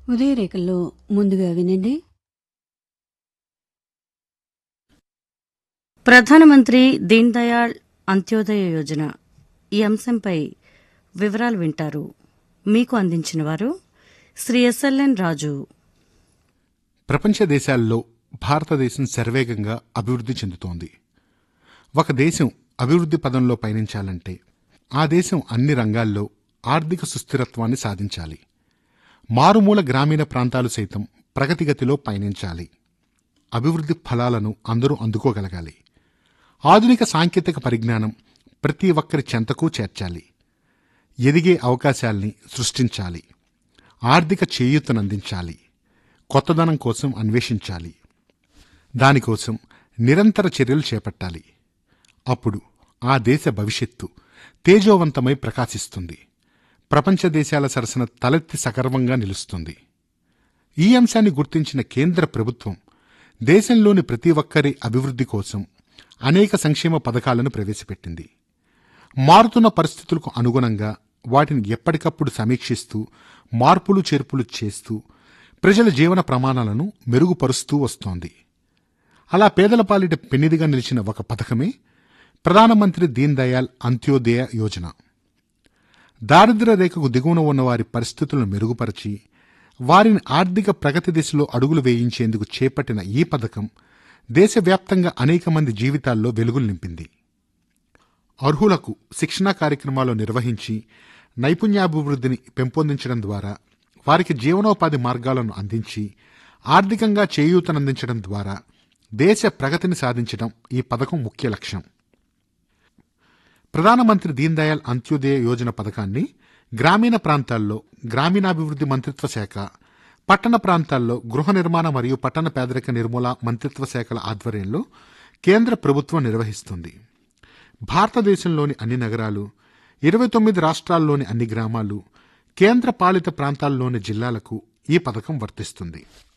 ఉదయరేఖల్లో ముందుగా వినండి ప్రధానమంత్రి దీన్ దయాళ్ అంత్యోదయ యోజన ఈ అంశంపై వివరాలు వింటారు మీకు అందించిన వారు శ్రీ ఎస్ఎల్ఎన్ రాజు ప్రపంచ దేశాల్లో భారతదేశం శరవేగంగా అభివృద్ధి చెందుతోంది ఒక దేశం అభివృద్ధి పదంలో పయనించాలంటే ఆ దేశం అన్ని రంగాల్లో ఆర్థిక సుస్థిరత్వాన్ని సాధించాలి మారుమూల గ్రామీణ ప్రాంతాలు సైతం ప్రగతిగతిలో పయనించాలి అభివృద్ధి ఫలాలను అందరూ అందుకోగలగాలి ఆధునిక సాంకేతిక పరిజ్ఞానం ప్రతి ఒక్కరి చెంతకు చేర్చాలి ఎదిగే అవకాశాల్ని సృష్టించాలి ఆర్థిక చేయూతనందించాలి కొత్తదనం కోసం అన్వేషించాలి దానికోసం నిరంతర చర్యలు చేపట్టాలి అప్పుడు ఆ దేశ భవిష్యత్తు తేజోవంతమై ప్రకాశిస్తుంది ప్రపంచ దేశాల సరసన తలెత్తి సగర్వంగా నిలుస్తుంది ఈ అంశాన్ని గుర్తించిన కేంద్ర ప్రభుత్వం దేశంలోని ప్రతి ఒక్కరి అభివృద్ధి కోసం అనేక సంక్షేమ పథకాలను ప్రవేశపెట్టింది మారుతున్న పరిస్థితులకు అనుగుణంగా వాటిని ఎప్పటికప్పుడు సమీక్షిస్తూ మార్పులు చేర్పులు చేస్తూ ప్రజల జీవన ప్రమాణాలను మెరుగుపరుస్తూ వస్తోంది అలా పేదల పాలిట పెన్నిదిగా నిలిచిన ఒక పథకమే ప్రధానమంత్రి దీన్ దయాళ్ అంత్యోదయ యోజన దారిద్ర్య రేఖకు దిగువన ఉన్న వారి పరిస్థితులను మెరుగుపరిచి వారిని ఆర్థిక ప్రగతి దిశలో అడుగులు వేయించేందుకు చేపట్టిన ఈ పథకం దేశవ్యాప్తంగా అనేక మంది జీవితాల్లో వెలుగులు నింపింది అర్హులకు శిక్షణా కార్యక్రమాలు నిర్వహించి నైపుణ్యాభివృద్ధిని పెంపొందించడం ద్వారా వారికి జీవనోపాధి మార్గాలను అందించి ఆర్థికంగా చేయూతనందించడం ద్వారా దేశ ప్రగతిని సాధించడం ఈ పథకం ముఖ్య లక్ష్యం ప్రధానమంత్రి దీన్ దయాళ్ అంత్యోదయ యోజన పథకాన్ని గ్రామీణ ప్రాంతాల్లో గ్రామీణాభివృద్ధి మంత్రిత్వ శాఖ పట్టణ ప్రాంతాల్లో గృహ నిర్మాణ మరియు పట్టణ పేదరిక నిర్మూల మంత్రిత్వ శాఖల ఆధ్వర్యంలో కేంద్ర ప్రభుత్వం నిర్వహిస్తుంది భారతదేశంలోని అన్ని నగరాలు ఇరవై తొమ్మిది రాష్ట్రాల్లోని అన్ని గ్రామాలు కేంద్ర పాలిత ప్రాంతాల్లోని జిల్లాలకు ఈ పథకం వర్తిస్తుంది